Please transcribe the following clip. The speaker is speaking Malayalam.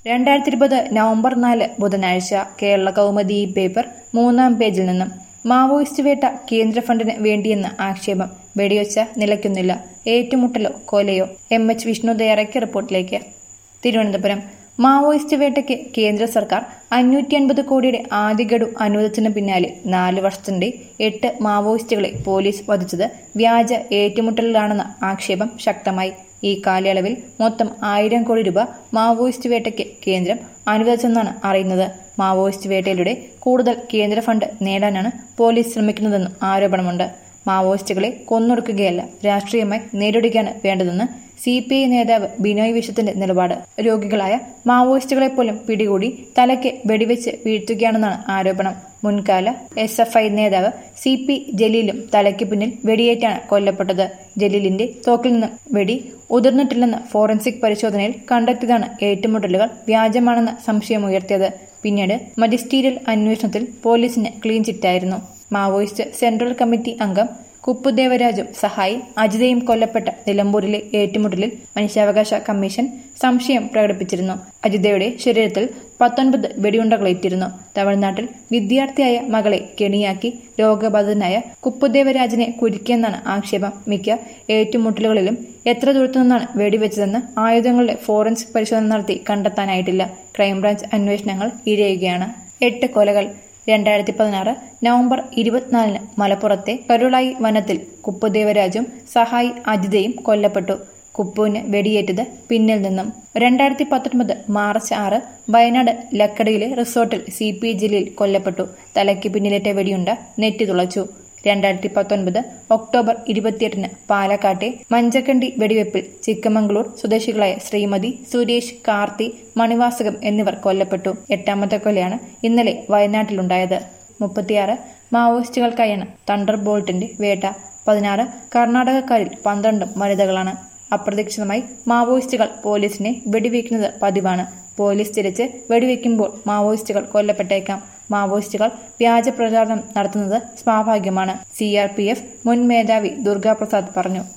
രണ്ടായിരത്തി ഇരുപത് നവംബർ നാല് ബുധനാഴ്ച കേരള കൗമുദി പേപ്പർ മൂന്നാം പേജിൽ നിന്നും മാവോയിസ്റ്റ് വേട്ട കേന്ദ്ര ഫണ്ടിന് വേണ്ടിയെന്ന ആക്ഷേപം വെടിവെച്ച നിലയ്ക്കുന്നില്ല ഏറ്റുമുട്ടലോ കൊലയോ എം എച്ച് വിഷ്ണു തയ്യാറാക്കിയ റിപ്പോർട്ടിലേക്ക് തിരുവനന്തപുരം മാവോയിസ്റ്റ് വേട്ടയ്ക്ക് കേന്ദ്ര സർക്കാർ അഞ്ഞൂറ്റി അൻപത് കോടിയുടെ ആദ്യ ഗഡു അനുവദിച്ചതിന് പിന്നാലെ നാല് വർഷത്തിനിടെ എട്ട് മാവോയിസ്റ്റുകളെ പോലീസ് വധിച്ചത് വ്യാജ ഏറ്റുമുട്ടലിലാണെന്ന ആക്ഷേപം ശക്തമായി ഈ കാലയളവിൽ മൊത്തം ആയിരം കോടി രൂപ മാവോയിസ്റ്റ് വേട്ടയ്ക്ക് കേന്ദ്രം അനുവദിച്ചെന്നാണ് അറിയുന്നത് മാവോയിസ്റ്റ് വേട്ടയിലൂടെ കൂടുതൽ കേന്ദ്ര ഫണ്ട് നേടാനാണ് പോലീസ് ശ്രമിക്കുന്നതെന്നും ആരോപണമുണ്ട് മാവോയിസ്റ്റുകളെ കൊന്നൊടുക്കുകയല്ല രാഷ്ട്രീയമായി നേരിടുകയാണ് വേണ്ടതെന്ന് സി പി ഐ നേതാവ് ബിനോയ് വിശ്വത്തിന്റെ നിലപാട് രോഗികളായ മാവോയിസ്റ്റുകളെ പോലും പിടികൂടി തലയ്ക്ക് വെടിവെച്ച് വീഴ്ത്തുകയാണെന്നാണ് ആരോപണം മുൻകാല എസ് എഫ് ഐ നേതാവ് സി പി ജലീലും തലയ്ക്ക് പിന്നിൽ വെടിയേറ്റാണ് കൊല്ലപ്പെട്ടത് ജലീലിന്റെ തോക്കിൽ നിന്ന് വെടി ഉതിർന്നിട്ടില്ലെന്ന് ഫോറൻസിക് പരിശോധനയിൽ കണ്ടെത്തിയതാണ് ഏറ്റുമുട്ടലുകൾ വ്യാജമാണെന്ന സംശയമുയർത്തിയത് പിന്നീട് മജിസ്റ്റീരിയൽ അന്വേഷണത്തിൽ പോലീസിന് ക്ലീൻ ചിറ്റായിരുന്നു മാവോയിസ്റ്റ് സെൻട്രൽ കമ്മിറ്റി അംഗം കുപ്പുദേവരാജും സഹായി അജിതയും കൊല്ലപ്പെട്ട നിലമ്പൂരിലെ ഏറ്റുമുട്ടലിൽ മനുഷ്യാവകാശ കമ്മീഷൻ സംശയം പ്രകടിപ്പിച്ചിരുന്നു അജിതയുടെ ശരീരത്തിൽ പത്തൊൻപത് വെടിയുണ്ടകളേറ്റിരുന്നു തമിഴ്നാട്ടിൽ വിദ്യാർത്ഥിയായ മകളെ കെണിയാക്കി രോഗബാധിതനായ കുപ്പുദേവരാജിനെ കുരുക്കിയെന്നാണ് ആക്ഷേപം മിക്ക ഏറ്റുമുട്ടലുകളിലും എത്ര ദൂരത്തുനിന്നാണ് വെടിവെച്ചതെന്ന് ആയുധങ്ങളുടെ ഫോറൻസിക് പരിശോധന നടത്തി കണ്ടെത്താനായിട്ടില്ല ക്രൈംബ്രാഞ്ച് അന്വേഷണങ്ങൾ ഇഴയുകയാണ് എട്ട് കൊലകൾ രണ്ടായിരത്തി പതിനാറ് നവംബർ ഇരുപത്തിനാലിന് മലപ്പുറത്തെ കരുളായി വനത്തിൽ കുപ്പുദേവരാജും സഹായി അജിതയും കൊല്ലപ്പെട്ടു കുപ്പുവിന് വെടിയേറ്റത് പിന്നിൽ നിന്നും രണ്ടായിരത്തി പത്തൊൻപത് മാർച്ച് ആറ് വയനാട് ലക്കടിയിലെ റിസോർട്ടിൽ സി പി ജലീൽ കൊല്ലപ്പെട്ടു തലയ്ക്ക് പിന്നിലേറ്റ വെടിയുണ്ട നെറ്റി തുളച്ചു രണ്ടായിരത്തി പത്തൊൻപത് ഒക്ടോബർ ഇരുപത്തിയെട്ടിന് പാലക്കാട്ടെ മഞ്ചക്കണ്ടി വെടിവെപ്പിൽ ചിക്കമംഗളൂർ സ്വദേശികളായ ശ്രീമതി സുരേഷ് കാർത്തി മണിവാസകം എന്നിവർ കൊല്ലപ്പെട്ടു എട്ടാമത്തെ കൊലയാണ് ഇന്നലെ വയനാട്ടിലുണ്ടായത് മുപ്പത്തിയാറ് മാവോയിസ്റ്റുകൾക്കായാണ് തണ്ടർ ബോൾട്ടിന്റെ വേട്ട പതിനാറ് കർണാടകക്കാരിൽ പന്ത്രണ്ടും വനിതകളാണ് അപ്രതീക്ഷിതമായി മാവോയിസ്റ്റുകൾ പോലീസിനെ വെടിവെക്കുന്നത് പതിവാണ് പോലീസ് തിരിച്ച് വെടിവെക്കുമ്പോൾ മാവോയിസ്റ്റുകൾ കൊല്ലപ്പെട്ടേക്കാം മാവോയിസ്റ്റുകൾ വ്യാജ പ്രചാരണം നടത്തുന്നത് സ്വാഭാവികമാണ് സി ആർ പി എഫ് മുൻ മേധാവി ദുർഗാപ്രസാദ് പറഞ്ഞു